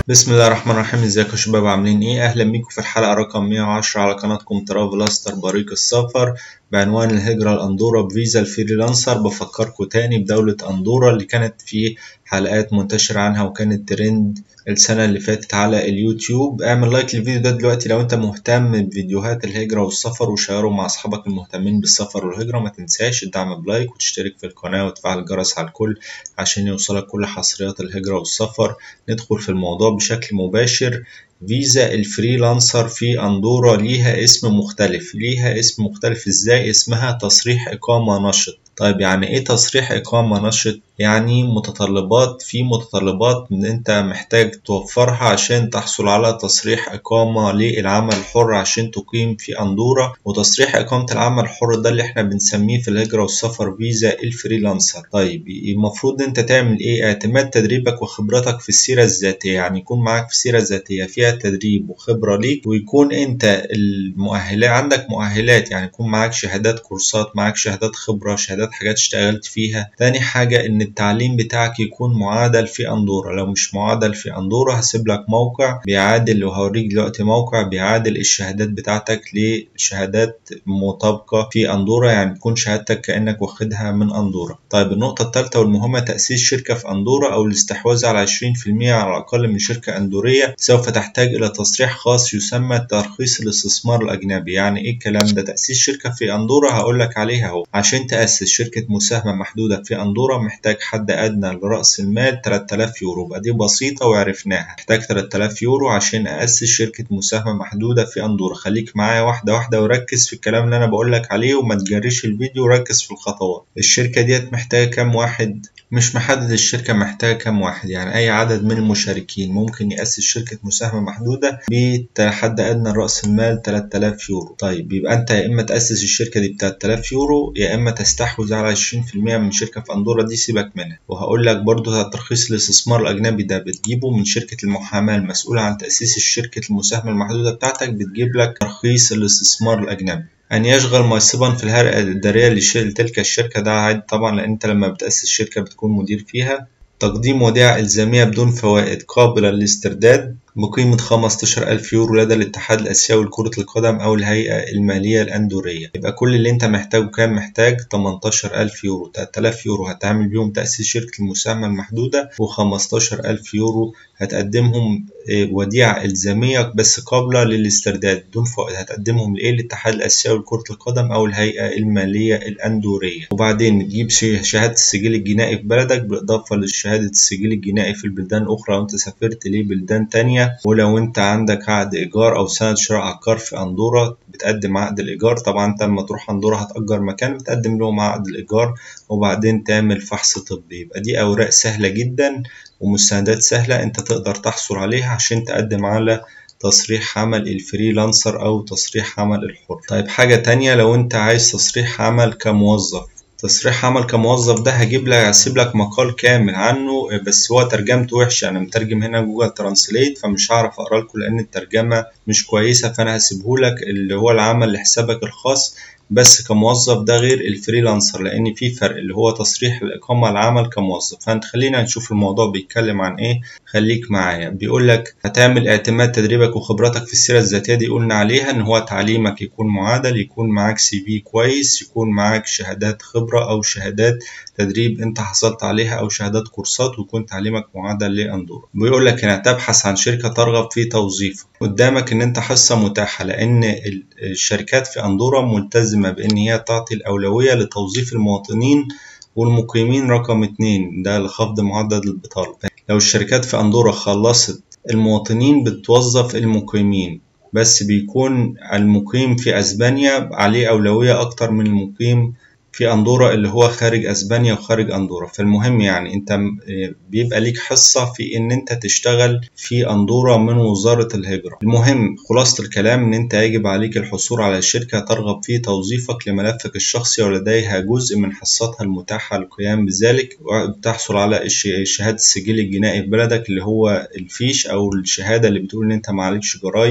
بسم الله الرحمن الرحيم ازيكم يا شباب عاملين ايه اهلا بيكم في الحلقه رقم 110 على قناتكم ترافلاستر بريق السفر بعنوان الهجره لاندورا بفيزا الفريلانسر بفكركم تاني بدوله اندورا اللي كانت في حلقات منتشره عنها وكانت ترند السنة اللي فاتت على اليوتيوب اعمل لايك للفيديو ده دلوقتي لو انت مهتم بفيديوهات الهجرة والسفر وشيره مع اصحابك المهتمين بالسفر والهجرة ما تنساش الدعم بلايك وتشترك في القناة وتفعل الجرس على الكل عشان يوصلك كل حصريات الهجرة والسفر ندخل في الموضوع بشكل مباشر فيزا الفريلانسر في أندورا ليها اسم مختلف ليها اسم مختلف ازاي اسمها تصريح إقامة نشط طيب يعني ايه تصريح إقامة نشط يعني متطلبات في متطلبات ان انت محتاج توفرها عشان تحصل على تصريح إقامة للعمل الحر عشان تقيم في أندورا وتصريح إقامة العمل الحر ده اللي احنا بنسميه في الهجرة والسفر فيزا الفريلانسر طيب المفروض انت تعمل ايه اعتماد تدريبك وخبرتك في السيرة الذاتية يعني يكون معاك في سيرة ذاتية فيها تدريب وخبرة ليك ويكون انت المؤهلات عندك مؤهلات يعني يكون معاك شهادات كورسات معاك شهادات خبرة شهادات حاجات اشتغلت فيها تاني حاجة ان التعليم بتاعك يكون معادل في أندورا لو مش معادل في أندورا هسيب لك موقع بيعادل وهوريك دلوقتي موقع بيعادل الشهادات بتاعتك لشهادات مطابقة في أندورا يعني تكون شهادتك كأنك واخدها من أندورا طيب النقطة الثالثة والمهمة تأسيس شركة في أندورا أو الاستحواذ على 20% على الأقل من شركة أندورية سوف تحتاج إلى تصريح خاص يسمى ترخيص الاستثمار الأجنبي يعني إيه الكلام ده تأسيس شركة في أندورا هقول لك عليها أهو عشان تأسس شركة مساهمة محدودة في أندورا محتاج حد أدنى لرأس المال 3000 يورو بقى دي بسيطة وعرفناها محتاج 3000 يورو عشان أسس شركة مساهمة محدودة في أندورا خليك معايا واحدة واحدة وركز في الكلام اللي أنا بقول لك عليه وما تجريش الفيديو وركز في الخطوات الشركة ديت محتاجة كام واحد مش محدد الشركة محتاجة كام واحد يعني أي عدد من المشاركين ممكن يأسس شركة مساهمة محدودة بحد أدنى رأس المال 3000 يورو طيب يبقى أنت يا إما تأسس الشركة دي ب 3000 يورو يا إما تستحوذ على 20% من شركة في أندورا دي سيبك منها وهقول لك برضو ترخيص الاستثمار الأجنبي ده بتجيبه من شركة المحاماة المسؤولة عن تأسيس الشركة المساهمة المحدودة بتاعتك بتجيب لك ترخيص الاستثمار الأجنبي أن يشغل منصبا في الهيئة الإدارية لتلك الشركة ده عادي طبعا لأن أنت لما بتأسس شركة بتكون مدير فيها تقديم وديعة إلزامية بدون فوائد قابلة للاسترداد بقيمة 15000 يورو لدى الاتحاد الآسيوي لكرة القدم أو الهيئة المالية الأندورية يبقى كل اللي أنت محتاجه كام محتاج 18000 يورو 3000 يورو هتعمل بيهم تأسيس شركة المساهمة المحدودة و15000 يورو هتقدمهم وديعة إلزامية بس قابلة للاسترداد بدون فوائد هتقدمهم لإيه الاتحاد الآسيوي لكرة القدم أو الهيئة المالية الأندورية وبعدين تجيب شهادة السجل الجنائي في بلدك بالإضافة لشهادة السجل الجنائي في البلدان الأخرى لو أنت سافرت لبلدان تانية ولو انت عندك عقد ايجار او سند شراء عقار في اندورا بتقدم عقد الايجار طبعا انت لما تروح اندورا هتأجر مكان بتقدم لهم عقد الايجار وبعدين تعمل فحص طبي يبقى دي اوراق سهله جدا ومستندات سهله انت تقدر تحصل عليها عشان تقدم على تصريح عمل الفريلانسر او تصريح عمل الحر طيب حاجه تانية لو انت عايز تصريح عمل كموظف تصريح عمل كموظف ده هجيب لك هسيب لك مقال كامل عنه بس هو ترجمته وحشه انا مترجم هنا جوجل ترانسليت فمش هعرف اقرا لكم لان الترجمه مش كويسه فانا هسيبه لك اللي هو العمل لحسابك الخاص بس كموظف ده غير الفريلانسر لان في فرق اللي هو تصريح الاقامه العمل كموظف فانت خلينا نشوف الموضوع بيتكلم عن ايه خليك معايا بيقول لك هتعمل اعتماد تدريبك وخبرتك في السيره الذاتيه دي قلنا عليها ان هو تعليمك يكون معادل يكون معاك سي في كويس يكون معاك شهادات خبره او شهادات تدريب انت حصلت عليها او شهادات كورسات ويكون تعليمك معادل لاندورا بيقول لك هنا تبحث عن شركه ترغب في توظيفك قدامك ان انت حصه متاحه لان الشركات في اندورا ملتزمه بان هي تعطي الاولويه لتوظيف المواطنين والمقيمين رقم اتنين ده لخفض معدل البطاله لو الشركات في اندورا خلصت المواطنين بتوظف المقيمين بس بيكون المقيم في اسبانيا عليه اولويه اكتر من المقيم في أندورا اللي هو خارج أسبانيا وخارج أندورا فالمهم يعني أنت بيبقى ليك حصة في إن أنت تشتغل في أندورا من وزارة الهجرة المهم خلاصة الكلام إن أنت يجب عليك الحصول على شركة ترغب في توظيفك لملفك الشخصي ولديها جزء من حصتها المتاحة للقيام بذلك وبتحصل على شهادة السجل الجنائي في بلدك اللي هو الفيش أو الشهادة اللي بتقول إن أنت معلكش جرائم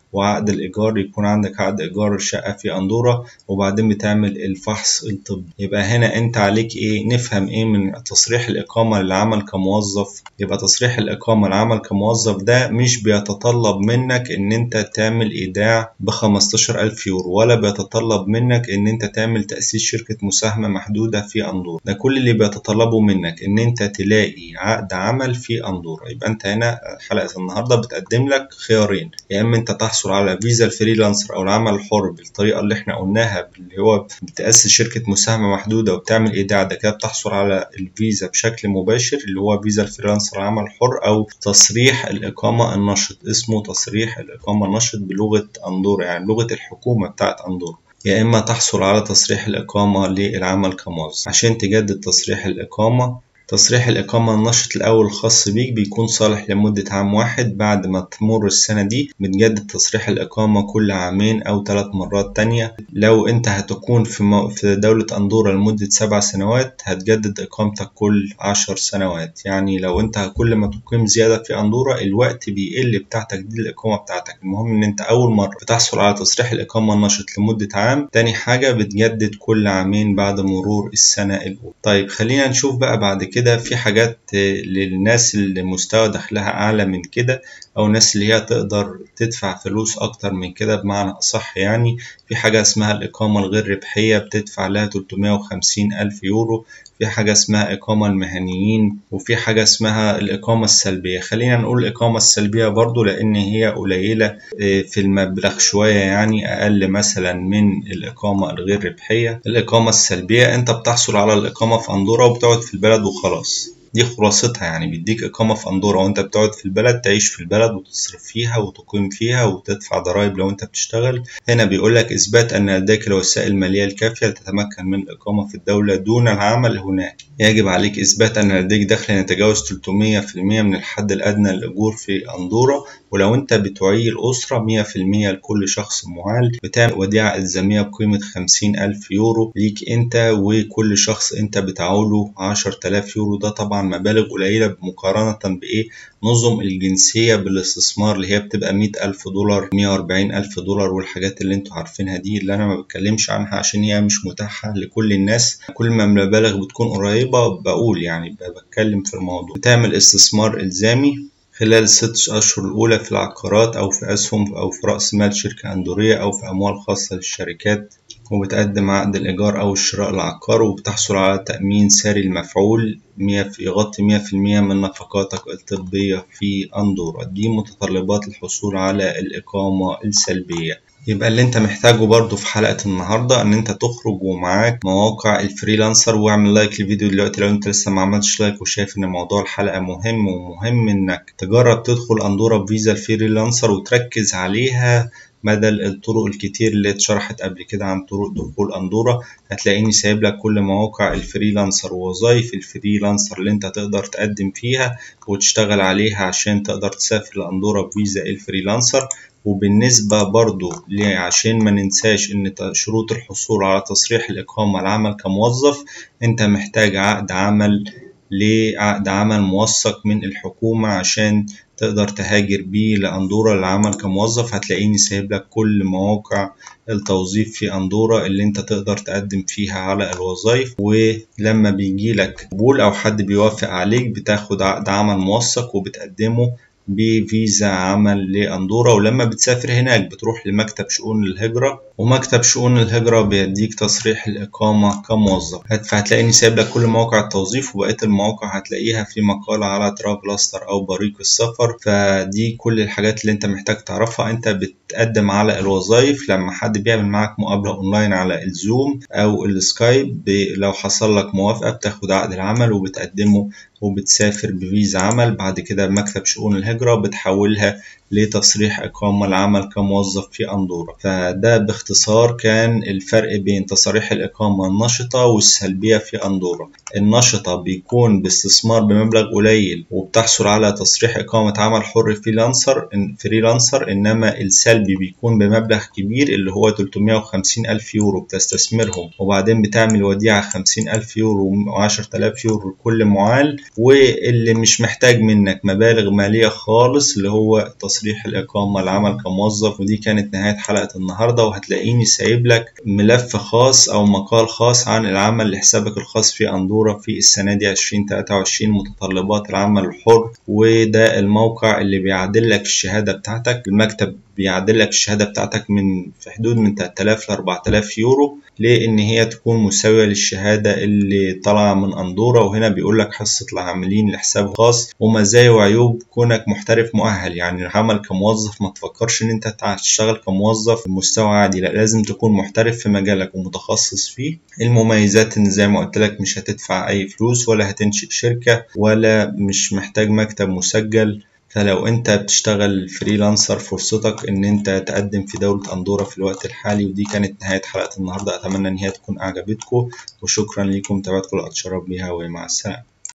وعقد الإيجار يكون عندك عقد إيجار الشقة في أندورا وبعدين بتعمل الفحص الطبي يبقى هنا أنت عليك إيه نفهم إيه من تصريح الإقامة للعمل كموظف يبقى تصريح الإقامة للعمل كموظف ده مش بيتطلب منك إن أنت تعمل إيداع بخمستاشر ألف يورو ولا بيتطلب منك إن أنت تعمل تأسيس شركة مساهمة محدودة في أندورا ده كل اللي بيتطلبه منك إن أنت تلاقي عقد عمل في أندورا يبقى أنت هنا حلقة النهاردة بتقدم لك خيارين يا إما أنت تحصل على فيزا الفريلانسر أو العمل الحر بالطريقة اللي إحنا قلناها اللي هو بتأسس شركة مساهمة محدودة وبتعمل إيداع ده كده بتحصل على الفيزا بشكل مباشر اللي هو فيزا الفريلانسر العمل الحر أو تصريح الإقامة النشط اسمه تصريح الإقامة النشط بلغة أندورا يعني لغة الحكومة بتاعت أندورا يا إما تحصل على تصريح الإقامة للعمل كموظف عشان تجدد تصريح الإقامة تصريح الإقامة النشط الأول الخاص بيك بيكون صالح لمدة عام واحد بعد ما تمر السنة دي بتجدد تصريح الإقامة كل عامين أو ثلاث مرات تانية لو أنت هتكون في, مو... في دولة أندورا لمدة سبع سنوات هتجدد إقامتك كل عشر سنوات يعني لو أنت كل ما تقيم زيادة في أندورا الوقت بيقل بتاع تجديد الإقامة بتاعتك المهم إن أنت أول مرة بتحصل على تصريح الإقامة النشط لمدة عام تاني حاجة بتجدد كل عامين بعد مرور السنة الأولى طيب خلينا نشوف بقى بعد كده كده في حاجات للناس اللي مستوى دخلها أعلى من كده أو الناس اللي هي تقدر تدفع فلوس أكتر من كده بمعنى أصح يعني في حاجة اسمها الإقامة الغير ربحية بتدفع لها 350 ألف يورو في حاجة اسمها إقامة المهنيين وفي حاجة اسمها الإقامة السلبية خلينا نقول الإقامة السلبية برضو لأن هي قليلة في المبلغ شوية يعني أقل مثلا من الإقامة الغير ربحية الإقامة السلبية أنت بتحصل على الإقامة في أندورا وبتقعد في البلد وخلاص دي خلاصتها يعني بيديك إقامة في أندورا وأنت بتقعد في البلد تعيش في البلد وتصرف فيها وتقيم فيها وتدفع ضرائب لو أنت بتشتغل هنا بيقولك إثبات أن لديك الوسائل المالية الكافية لتتمكن من الإقامة في الدولة دون العمل هناك يجب عليك إثبات أن لديك دخل يتجاوز 300% من الحد الأدنى للأجور في أندورا ولو أنت بتعيل أسرة 100% لكل شخص معال بتعمل وديعة إلزامية بقيمة 50 ألف يورو ليك أنت وكل شخص أنت بتعوله 10000 يورو ده طبعا مبالغ قليلة مقارنة بإيه نظم الجنسية بالاستثمار اللي هي بتبقى 100 ألف دولار 140 ألف دولار والحاجات اللي انتوا عارفينها دي اللي أنا ما بتكلمش عنها عشان هي مش متاحة لكل الناس كل ما المبالغ بتكون قريبة بقول يعني بتكلم في الموضوع بتعمل استثمار إلزامي خلال الست أشهر الأولى في العقارات أو في أسهم أو في رأس مال شركة أندورية أو في أموال خاصة للشركات وبتقدم عقد الإيجار أو الشراء العقار وبتحصل على تأمين ساري المفعول يغطي مية في المية من نفقاتك الطبية في أندورا دي متطلبات الحصول على الإقامة السلبية يبقى اللي انت محتاجه برضو في حلقة النهاردة ان انت تخرج ومعاك مواقع الفريلانسر واعمل لايك للفيديو دلوقتي لو انت لسه ما عملتش لايك وشايف ان موضوع الحلقة مهم ومهم انك تجرب تدخل اندورا بفيزا الفريلانسر وتركز عليها بدل الطرق الكتير اللي اتشرحت قبل كده عن طرق دخول أندورا هتلاقيني سايب لك كل مواقع الفريلانسر ووظائف الفريلانسر اللي انت تقدر تقدم فيها وتشتغل عليها عشان تقدر تسافر لأندورا بفيزا الفريلانسر وبالنسبة برضو عشان ما ننساش ان شروط الحصول على تصريح الإقامة العمل كموظف انت محتاج عقد عمل لعقد عمل موثق من الحكومة عشان تقدر تهاجر بيه لأندورا للعمل كموظف هتلاقيني سايب لك كل مواقع التوظيف في أندورا اللي انت تقدر تقدم فيها على الوظائف ولما بيجيلك قبول أو حد بيوافق عليك بتاخد عقد عمل موثق وبتقدمه بفيزا عمل لأندورا ولما بتسافر هناك بتروح لمكتب شؤون الهجرة ومكتب شؤون الهجرة بيديك تصريح الإقامة كموظف فهتلاقيني سايب لك كل مواقع التوظيف وبقية المواقع هتلاقيها في مقالة على ترافلاستر أو بريق السفر فدي كل الحاجات اللي أنت محتاج تعرفها أنت بتقدم على الوظائف لما حد بيعمل معاك مقابلة أونلاين على الزوم أو السكايب لو حصل لك موافقة بتاخد عقد العمل وبتقدمه وبتسافر بفيزا عمل بعد كده مكتب شؤون الهجرة بتحولها لتصريح إقامة العمل كموظف في أندورا فده باختصار كان الفرق بين تصاريح الإقامة النشطة والسلبية في أندورا النشطة بيكون باستثمار بمبلغ قليل وبتحصل على تصريح إقامة عمل حر فريلانسر فريلانسر إنما السلبي بيكون بمبلغ كبير اللي هو 350 ألف يورو بتستثمرهم وبعدين بتعمل وديعة 50 ألف يورو و10000 يورو لكل معال واللي مش محتاج منك مبالغ مالية خالص اللي هو تصريح تصريح الإقامة العمل كموظف ودي كانت نهاية حلقة النهاردة وهتلاقيني سايب لك ملف خاص أو مقال خاص عن العمل لحسابك الخاص في أندورا في السنة دي 2023 متطلبات العمل الحر وده الموقع اللي بيعدل لك الشهادة بتاعتك المكتب بيعدل لك الشهادة بتاعتك من في حدود من 3000 ل 4000 يورو لأن هي تكون مساوية للشهادة اللي طالعة من أندورا وهنا بيقول لك حصة العاملين لحساب خاص ومزايا وعيوب كونك محترف مؤهل يعني العمل كموظف ما تفكرش إن أنت تشتغل كموظف بمستوى عادي لا لازم تكون محترف في مجالك ومتخصص فيه المميزات إن زي ما قلت لك مش هتدفع أي فلوس ولا هتنشئ شركة ولا مش محتاج مكتب مسجل فلو انت بتشتغل فريلانسر فرصتك ان انت تقدم في دولة اندورا في الوقت الحالي ودي كانت نهاية حلقة النهاردة اتمنى ان هي تكون اعجبتكم وشكرا لكم تابعتكم اتشرف بيها ومع السلامة